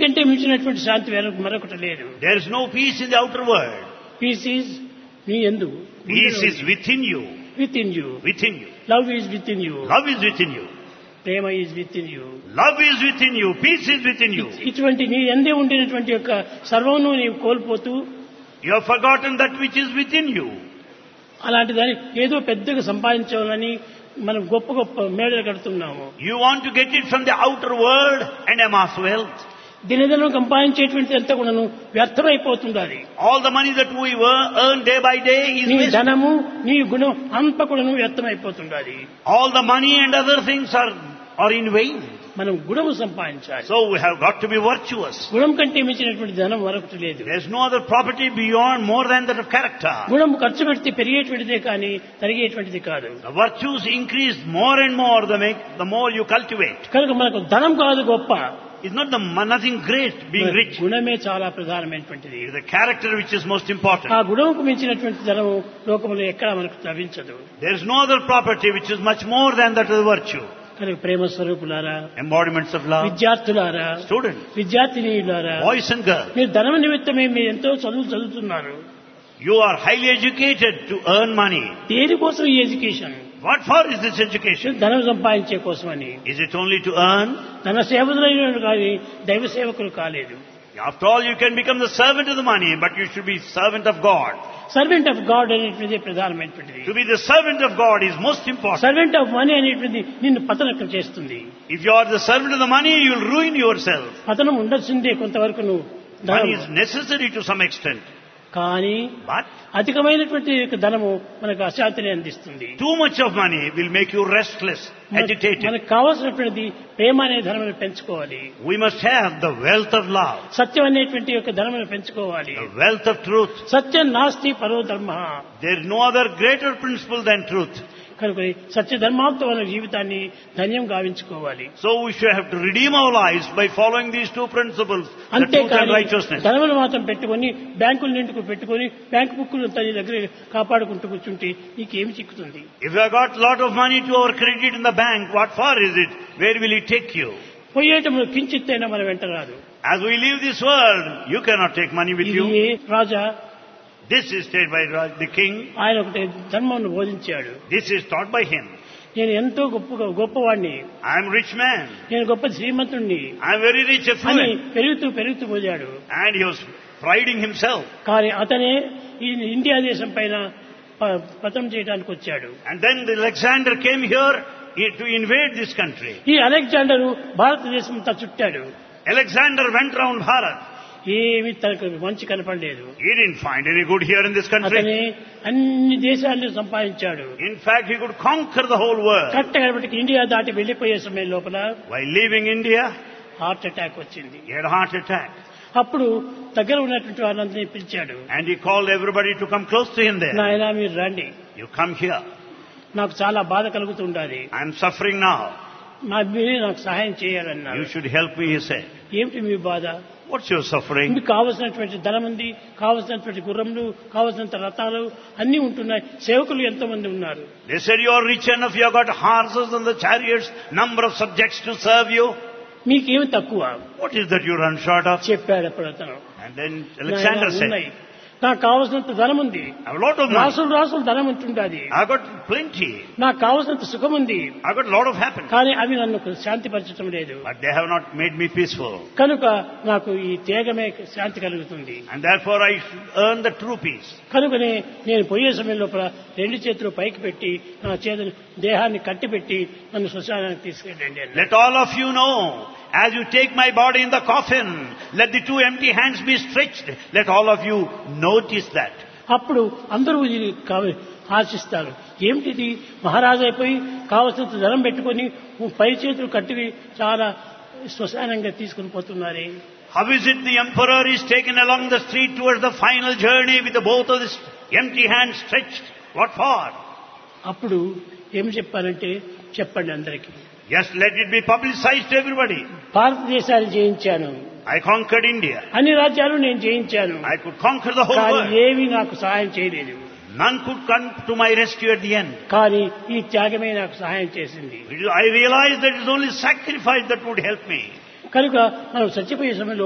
కంటే మించినటువంటి శాంతి వేరే మరొకటి లేదు There is no peace in the outer world. Peace is మీ ఎందు Peace is within you. Within you Within you. Love is within you Love is within you. ప్రేమ is within you Love is within you. Peace is within you. ఇటువంటి నీ ఎందే ఉండినటువంటి యొక్క సర్వమును నీవు కోల్పోతూ You have forgotten that which is within you. అలాంటి దాన్ని ఏదో పెద్దగా సంపాదించాలని మనం గొప్ప గొప్ప మేడలు కడుతున్నాము You want to get it from the outer world and amass wealth. దినదినం సంపాదించేటువంటి అంతా కూడాను వ్యర్థమైపోతుంది అది All the money that we were- earn day by day is నీ wasted. ధనము నీ గుణం అంత కూడాను వ్యర్థమైపోతుంది అది All the money and other things are, are in vain. మనం గుణము సంపాదించాలి So we have got to be virtuous. గుణం కంటే మించినటువంటి ధనం మరొకటి లేదు There's no other property beyond more than that of character. గుణం ఖర్చు పెడితే పెరిగేటువంటిదే కానీ తరిగేటువంటిది కాదు The virtues increase more and more the, make, the more you cultivate. కనుక మనకు ధనం కాదు గొప్ప It's not the mo- nothing great being rich. గుణమే చాలా ప్రధానమైనటువంటిది It is the character which is most ఆ important. గుణముకు మించినటువంటి ధనము లోకంలో ఎక్కడ మనకు లభించదు There is no other property which is much more than that of virtue. కనుక ప్రేమ స్వరూపులారా Embodiments of love. విద్యార్థులారా Students, విద్యార్థినీయులారా boys and girls, మీరు ధనం నిమిత్తమే మీరు ఎంతో చదువు చదువుతున్నారు you are highly educated to earn money. దేనికోసం ఈ education What for is this education? ధనం సంపాదించే కోసమని Is it only to earn? ధన సేవకులైన కానీ దైవ సేవకులు కాలేదు After all, you can become the servant of the money, but you should be servant of God. Servant of God అనేటువంటిది ప్రధానమైనటువంటిది To be the servant of God is most important. Servant of money అనేటువంటిది నిన్ను పతనం చేస్తుంది If you are the servant of the money, you will ruin yourself. పతనం ఉండొచ్చిందే కొంతవరకు నువ్వు Money ధనం is necessary to some extent. కానీ But అధికమైనటువంటి యొక్క ధనము మనకు అశాంతిని అందిస్తుంది too much of money will make you restless, మన- agitated. మనకు కావాల్సినటువంటిది ప్రేమ అనే ధనమును పెంచుకోవాలి We must have the wealth of love, సత్యం అనేటువంటి యొక్క ధనమును పెంచుకోవాలి the wealth of truth. సత్యం నాస్తి పరో ధర్మ There is no other greater principle than truth. కనుక సత్య ధర్మాంతో మన జీవితాన్ని ధన్యం గావించుకోవాలి So we should have to redeem our lives by following these two principles, the truth and అంతేకాని righteousness. ధనములు మాత్రం పెట్టుకొని బ్యాంకుల నిండుకు పెట్టుకొని బ్యాంకు బుక్కులు తన దగ్గర కాపాడుకుంటూ కూర్చుంటే నీకేమి చిక్కుతుంది If you have got lot of money to our credit in the bank, what for is it? Where will it take you? పోయేటప్పుడు కించిత్తైనా మన వెంట రాదు As we leave this world, you cannot take money with ఇది you. Raja This is said by Ra- the king. ఆయన ఒకటి ధర్మమును బోధించాడు This is taught by him. నేను ఎంతో గొప్ప గొప్పవాడిని I am rich man. నేను గొప్ప శ్రీమంతుణ్ణి I am very rich, అని affluent. పెరుగుతూ పెరుగుతూ పోయాడు And he was priding himself. కానీ అతనే ఈ ఇండియా దేశం పైన ప- పతనం చేయడానికి వచ్చాడు And then the Alexander came here eh, to invade this country. ఈ అలెగ్జాండరు భారతదేశం అంతా చుట్టాడు Alexander went round Bharat. ఏమీ తనకు మంచి కనపడలేదు He didn't find any good here in this country. అతనే అన్ని దేశాలను సంపాదించాడు In fact, he could conquer the whole world. Correct కాబట్టి ఇండియా దాటి వెళ్లిపోయే సమయం లోపల While leaving India, heart attack వచ్చింది he had a heart attack. అప్పుడు దగ్గర ఉన్నటువంటి వాళ్ళందరినీ పిలిచాడు And he called everybody to come close to him there. నాయన మీరు రండి You come here. నాకు చాలా బాధ కలుగుతుండాలి I'm suffering now. నా మీరే నాకు సహాయం చేయాలన్నారు You should help me, he said. ఏమిటి మీ బాధ What's your suffering? మీకు కావలసినటువంటి ధనం ఉంది కావలసినటువంటి గుర్రములు కావలసినంత రథాలు అన్ని ఉంటున్నాయి సేవకులు ఎంతో మంది ఉన్నారు They said you are rich enough, you have got horses and the chariots, number of subjects to serve you. మీకేమి తక్కువ What is that you run short of? చెప్పాడు అప్పుడు అతను And then Alexander "నాయనా, said, ఉన్నాయి నాకు కావలసినంత ధనం ఉంది I have a lot of money. రాసులు రాసులు ధనం ఉంటుండాది I've got plenty. నాకు కావలసినంత సుఖం ఉంది I've got a lot of happiness. కానీ అవి నన్ను శాంతిపరచడం లేదు But they have not made me peaceful. కనుక నాకు ఈ త్యాగమే శాంతి కలుగుతుంది And therefore I should earn the true peace. కనుకనే నేను పోయే సమయం లోపల రెండు చేతులు పైకి పెట్టి నా చేతులు దేహాన్ని కట్టిపెట్టి నన్ను శ్మశానానికి తీసుకెళ్ళండి అన్నాడు. Let all of you know, as you take my body in the coffin, let the two empty hands be stretched. Let all of you notice that. అప్పుడు అందరూ ఇది కావ- ఆశిస్తారు ఏమిటిది మహారాజు అయిపోయి కావలసినంత ధనం పెట్టుకొని పై చేతులు కట్టి చాలా శ్మశానంగా తీసుకుని పోతున్నారే How is it the emperor is taken along the street towards the final journey with the both of his empty hands stretched? What for? అప్పుడు ఏం చెప్పానంటే చెప్పండి అందరికీ Yes, let it be publicized to everybody. భారతదేశాన్ని జయించాను I conquered India. అన్ని రాజ్యాలు నేను జయించాను I could conquer the whole కానీ world. ఏమీ నాకు సహాయం చేయలేదు None could come to my rescue at the end. కానీ ఈ త్యాగమే నాకు సహాయం చేసింది I realized that it is only sacrifice that would help me. కనుక మనం చచ్చిపోయే సమయంలో